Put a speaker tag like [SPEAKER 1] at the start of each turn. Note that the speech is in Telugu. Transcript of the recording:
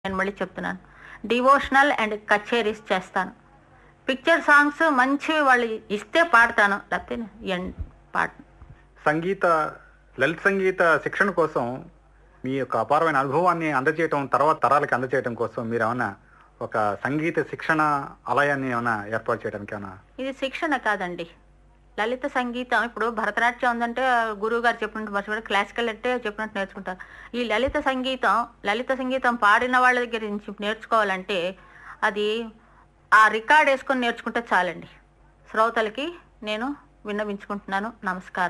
[SPEAKER 1] నేను మళ్ళీ చెప్తున్నాను డివోషనల్ అండ్ కచేరీస్ చేస్తాను పిక్చర్ సాంగ్స్ మంచివి వాళ్ళు ఇస్తే పాడతాను లేకపోతే ఎన్- పాడ
[SPEAKER 2] సంగీత లలిత సంగీత శిక్షణ కోసం మీ యొక్క అపారమైన అనుభవాన్ని అందజేయటం తర్వాత తరాలకి అందజేయటం కోసం మీరు ఏమైనా ఒక సంగీత శిక్షణ ఆలయాన్ని ఏమైనా ఏర్పాటు చేయడానికి ఏమైనా
[SPEAKER 1] ఇది శిక్షణ కాదండి లలిత సంగీతం ఇప్పుడు భరతనాట్యం ఉందంటే గురువు గారు చెప్పినట్టు మర్చిపోయి క్లాసికల్ అంటే చెప్పినట్టు నేర్చుకుంటారు ఈ లలిత సంగీతం లలిత సంగీతం పాడిన వాళ్ళ దగ్గర నుంచి నేర్చుకోవాలంటే అది ఆ రికార్డ్ వేసుకొని నేర్చుకుంటే చాలండి శ్రోతలకి నేను విన్నవించుకుంటున్నాను నమస్కారం